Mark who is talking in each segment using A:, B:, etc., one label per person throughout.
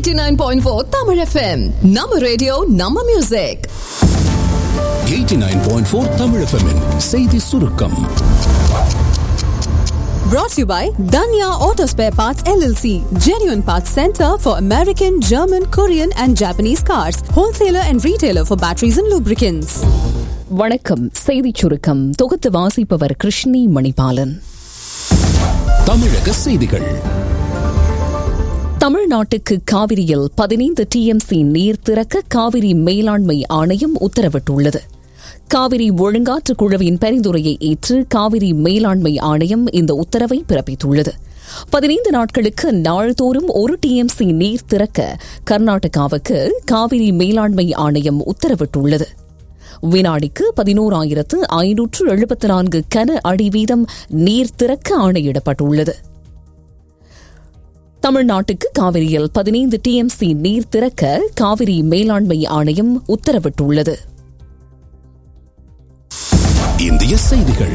A: 89.4 Tamil FM. நம்ம radio நம்ம music
B: 89.4 Tamil FM -இன் செய்தி சுருக்கம்
A: brought to you by Danya Auto Spare Parts LLC, genuine parts center for American, German, Korean and Japanese cars, wholesaler and retailer for batteries and lubricants.
C: வணக்கம் செய்திச் சுருக்கம் தொகுத்து வாசிப்பவர் கிருஷ்ணி மணிபாலன்
B: தமிழக செய்திகள்
C: தமிழ்நாட்டுக்கு காவிரியில் பதினைந்து டிஎம்சி நீர் திறக்க காவிரி மேலாண்மை ஆணையம் உத்தரவிட்டுள்ளது காவிரி ஒழுங்காற்று குழுவின் பரிந்துரையை ஏற்று காவிரி மேலாண்மை ஆணையம் இந்த உத்தரவை பிறப்பித்துள்ளது பதினைந்து நாட்களுக்கு நாள்தோறும் ஒரு டிஎம்சி நீர் திறக்க கர்நாடகாவுக்கு காவிரி மேலாண்மை ஆணையம் உத்தரவிட்டுள்ளது வினாடிக்கு பதினோராயிரத்து ஐநூற்று எழுபத்தி நான்கு கன அடி வீதம் நீர் திறக்க ஆணையிடப்பட்டுள்ளது தமிழ்நாட்டுக்கு காவிரியில் பதினைந்து டிஎம்சி நீர் திறக்க காவிரி மேலாண்மை ஆணையம் உத்தரவிட்டுள்ளது
B: இந்திய செய்திகள்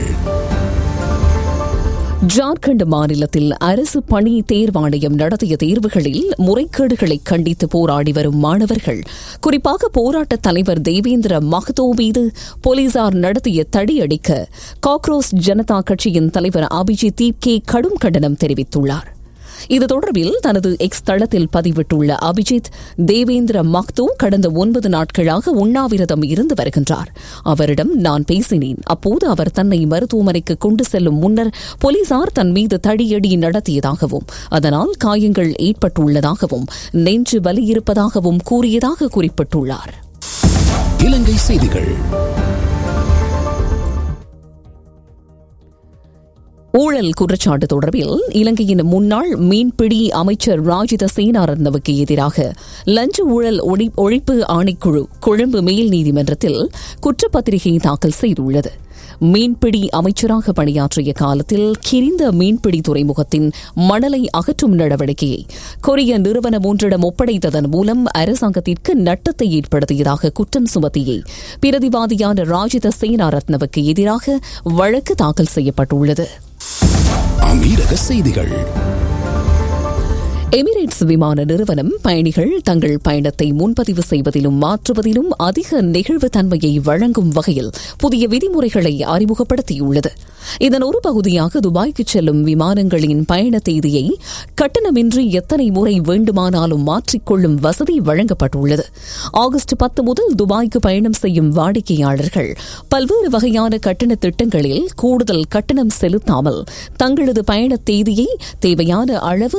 C: ஜார்க்கண்ட் மாநிலத்தில் அரசு பணி தேர்வாணையம் நடத்திய தேர்வுகளில் முறைகேடுகளை கண்டித்து போராடி வரும் மாணவர்கள் குறிப்பாக போராட்ட தலைவர் தேவேந்திர மஹதோ மீது போலீசார் நடத்திய தடியடிக்க காக்ரோஸ் ஜனதா கட்சியின் தலைவர் அபிஜித் தீப்கே கடும் கண்டனம் தெரிவித்துள்ளார் இது தொடர்பில் தனது எக்ஸ் தளத்தில் பதிவிட்டுள்ள அபிஜித் தேவேந்திர மக்தோ கடந்த ஒன்பது நாட்களாக உண்ணாவிரதம் இருந்து வருகின்றார் அவரிடம் நான் பேசினேன் அப்போது அவர் தன்னை மருத்துவமனைக்கு கொண்டு செல்லும் முன்னர் போலீசார் தன் மீது தடியடி நடத்தியதாகவும் அதனால் காயங்கள் ஏற்பட்டுள்ளதாகவும் நெஞ்சு வலி இருப்பதாகவும் கூறியதாக குறிப்பிட்டுள்ளார்
B: இலங்கை செய்திகள்
C: ஊழல் குற்றச்சாட்டு தொடர்பில் இலங்கையின் முன்னாள் மீன்பிடி அமைச்சர் ராஜித சேனாரத்னவுக்கு எதிராக லஞ்ச ஊழல் ஒழிப்பு ஆணைக்குழு கொழும்பு மேல் நீதிமன்றத்தில் குற்றப்பத்திரிகை தாக்கல் செய்துள்ளது மீன்பிடி அமைச்சராக பணியாற்றிய காலத்தில் கிரிந்த மீன்பிடி துறைமுகத்தின் மணலை அகற்றும் நடவடிக்கையை கொரிய நிறுவனம் ஒன்றிடம் ஒப்படைத்ததன் மூலம் அரசாங்கத்திற்கு நட்டத்தை ஏற்படுத்தியதாக குற்றம் சுமத்தியே பிரதிவாதியான ராஜித சேனாரத்னவுக்கு எதிராக வழக்கு தாக்கல் செய்யப்பட்டுள்ளது
B: அமீரக செய்திகள்
C: எமிரேட்ஸ் விமான நிறுவனம் பயணிகள் தங்கள் பயணத்தை முன்பதிவு செய்வதிலும் மாற்றுவதிலும் அதிக நெகிழ்வு தன்மையை வழங்கும் வகையில் புதிய விதிமுறைகளை அறிமுகப்படுத்தியுள்ளது இதன் ஒரு பகுதியாக துபாய்க்கு செல்லும் விமானங்களின் பயண தேதியை கட்டணமின்றி எத்தனை முறை வேண்டுமானாலும் மாற்றிக்கொள்ளும் வசதி வழங்கப்பட்டுள்ளது ஆகஸ்ட் பத்து முதல் துபாய்க்கு பயணம் செய்யும் வாடிக்கையாளர்கள் பல்வேறு வகையான கட்டண திட்டங்களில் கூடுதல் கட்டணம் செலுத்தாமல் தங்களது பயண தேதியை தேவையான அளவு